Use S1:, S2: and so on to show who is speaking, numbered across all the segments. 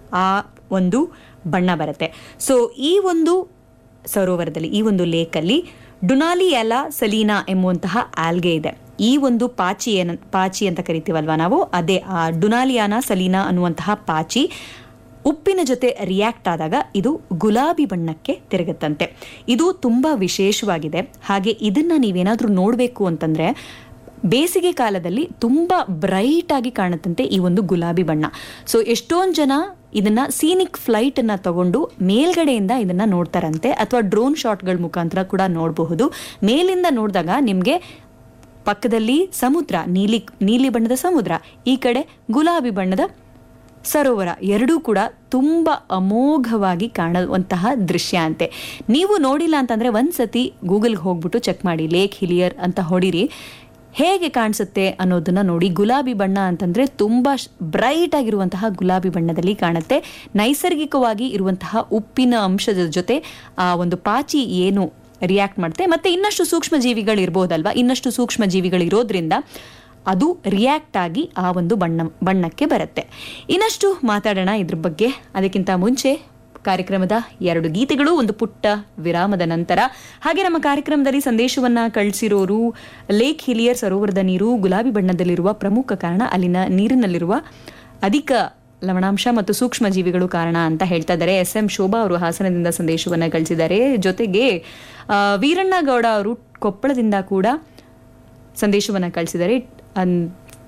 S1: ಆ ಒಂದು ಬಣ್ಣ ಬರುತ್ತೆ ಸೊ ಈ ಒಂದು ಸರೋವರದಲ್ಲಿ ಈ ಒಂದು ಲೇಕಲ್ಲಿ ಡುನಾಲಿಯಲ ಸಲೀನಾ ಎಂಬುವಂತಹ ಆಲ್ಗೆ ಇದೆ ಈ ಒಂದು ಪಾಚಿ ಏನ ಪಾಚಿ ಅಂತ ಕರಿತೀವಲ್ವಾ ನಾವು ಅದೇ ಆ ಡುನಾಲಿಯಾನ ಸಲೀನಾ ಅನ್ನುವಂತಹ ಪಾಚಿ ಉಪ್ಪಿನ ಜೊತೆ ರಿಯಾಕ್ಟ್ ಆದಾಗ ಇದು ಗುಲಾಬಿ ಬಣ್ಣಕ್ಕೆ ತಿರುಗುತ್ತಂತೆ ಇದು ತುಂಬಾ ವಿಶೇಷವಾಗಿದೆ ಹಾಗೆ ಇದನ್ನ ನೀವೇನಾದ್ರೂ ನೋಡಬೇಕು ಅಂತಂದ್ರೆ ಬೇಸಿಗೆ ಕಾಲದಲ್ಲಿ ತುಂಬಾ ಬ್ರೈಟ್ ಆಗಿ ಕಾಣುತ್ತಂತೆ ಈ ಒಂದು ಗುಲಾಬಿ ಬಣ್ಣ ಸೊ ಎಷ್ಟೊಂದು ಜನ ಇದನ್ನ ಸೀನಿಕ್ ಫ್ಲೈಟ್ ಅನ್ನ ತಗೊಂಡು ಮೇಲ್ಗಡೆಯಿಂದ ಇದನ್ನ ನೋಡ್ತಾರಂತೆ ಅಥವಾ ಡ್ರೋನ್ ಶಾಟ್ಗಳ ಮುಖಾಂತರ ಕೂಡ ನೋಡಬಹುದು ಮೇಲಿಂದ ನೋಡಿದಾಗ ನಿಮಗೆ ಪಕ್ಕದಲ್ಲಿ ಸಮುದ್ರ ನೀಲಿ ನೀಲಿ ಬಣ್ಣದ ಸಮುದ್ರ ಈ ಕಡೆ ಗುಲಾಬಿ ಬಣ್ಣದ ಸರೋವರ ಎರಡೂ ಕೂಡ ತುಂಬ ಅಮೋಘವಾಗಿ ಕಾಣುವಂತಹ ದೃಶ್ಯ ಅಂತೆ ನೀವು ನೋಡಿಲ್ಲ ಅಂತಂದ್ರೆ ಒಂದ್ಸತಿ ಗೂಗಲ್ಗೆ ಹೋಗ್ಬಿಟ್ಟು ಚೆಕ್ ಮಾಡಿ ಲೇಕ್ ಹಿಲಿಯರ್ ಅಂತ ಹೊಡಿರಿ ಹೇಗೆ ಕಾಣಿಸುತ್ತೆ ಅನ್ನೋದನ್ನ ನೋಡಿ ಗುಲಾಬಿ ಬಣ್ಣ ಅಂತಂದ್ರೆ ತುಂಬಾ ಬ್ರೈಟ್ ಆಗಿರುವಂತಹ ಗುಲಾಬಿ ಬಣ್ಣದಲ್ಲಿ ಕಾಣುತ್ತೆ ನೈಸರ್ಗಿಕವಾಗಿ ಇರುವಂತಹ ಉಪ್ಪಿನ ಅಂಶದ ಜೊತೆ ಆ ಒಂದು ಪಾಚಿ ಏನು ರಿಯಾಕ್ಟ್ ಮಾಡುತ್ತೆ ಮತ್ತೆ ಇನ್ನಷ್ಟು ಸೂಕ್ಷ್ಮ ಜೀವಿಗಳು ಇರ್ಬೋದಲ್ವಾ ಇನ್ನಷ್ಟು ಸೂಕ್ಷ್ಮ ಜೀವಿಗಳು ಇರೋದ್ರಿಂದ ಅದು ರಿಯಾಕ್ಟ್ ಆಗಿ ಆ ಒಂದು ಬಣ್ಣ ಬಣ್ಣಕ್ಕೆ ಬರುತ್ತೆ ಇನ್ನಷ್ಟು ಮಾತಾಡೋಣ ಇದ್ರ ಬಗ್ಗೆ ಅದಕ್ಕಿಂತ ಮುಂಚೆ ಕಾರ್ಯಕ್ರಮದ ಎರಡು ಗೀತೆಗಳು ಒಂದು ಪುಟ್ಟ ವಿರಾಮದ ನಂತರ ಹಾಗೆ ನಮ್ಮ ಕಾರ್ಯಕ್ರಮದಲ್ಲಿ ಸಂದೇಶವನ್ನ ಕಳಿಸಿರೋರು ಲೇಕ್ ಹಿಲಿಯರ್ ಸರೋವರದ ನೀರು ಗುಲಾಬಿ ಬಣ್ಣದಲ್ಲಿರುವ ಪ್ರಮುಖ ಕಾರಣ ಅಲ್ಲಿನ ನೀರಿನಲ್ಲಿರುವ ಅಧಿಕ ಲವಣಾಂಶ ಮತ್ತು ಸೂಕ್ಷ್ಮ ಜೀವಿಗಳು ಕಾರಣ ಅಂತ ಹೇಳ್ತಾ ಇದ್ದಾರೆ ಎಸ್ ಎಂ ಶೋಭಾ ಅವರು ಹಾಸನದಿಂದ ಸಂದೇಶವನ್ನ ಕಳಿಸಿದ್ದಾರೆ ಜೊತೆಗೆ ಆ, ವೀರಣ್ಣಗೌಡ ಅವರು ಕೊಪ್ಪಳದಿಂದ ಕೂಡ ಸಂದೇಶವನ್ನ ಕಳಿಸಿದ್ದಾರೆ ಅನ್-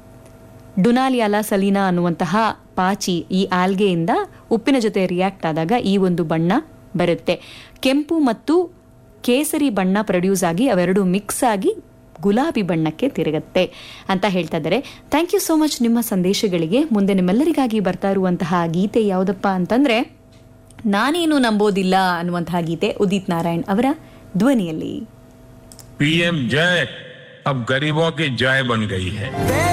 S1: ಡುನಾಲಿಯಾಲ ಸಲೀನಾ ಅನ್ನುವಂತಹ ಪಾಚಿ ಈ ಆಲ್ಗೆಯಿಂದ ಉಪ್ಪಿನ ಜೊತೆ ರಿಯಾಕ್ಟ್ ಆದಾಗ ಈ ಒಂದು ಬಣ್ಣ ಬರುತ್ತೆ ಕೆಂಪು ಮತ್ತು ಕೇಸರಿ ಬಣ್ಣ ಪ್ರೊಡ್ಯೂಸ್ ಆಗಿ ಅವೆರಡು ಮಿಕ್ಸ್ ಆಗಿ ಗುಲಾಬಿ ಬಣ್ಣಕ್ಕೆ ತಿರುಗುತ್ತೆ ಅಂತ ಹೇಳ್ತಾ ಇದ್ದಾರೆ ಥ್ಯಾಂಕ್ ಯು ಸೋ ಮಚ್ ನಿಮ್ಮ ಸಂದೇಶಗಳಿಗೆ ಮುಂದೆ ನಿಮ್ಮೆಲ್ಲರಿಗಾಗಿ ಬರ್ತಾ ಇರುವಂತಹ ಗೀತೆ ಯಾವುದಪ್ಪ ಅಂತಂದ್ರೆ ನಾನೇನು ನಂಬೋದಿಲ್ಲ ಅನ್ನುವಂತಹ ಗೀತೆ ಉದಿತ್ ನಾರಾಯಣ್ ಅವರ ಧ್ವನಿಯಲ್ಲಿ
S2: पीएम जय अब गरीबों की जय बन गई है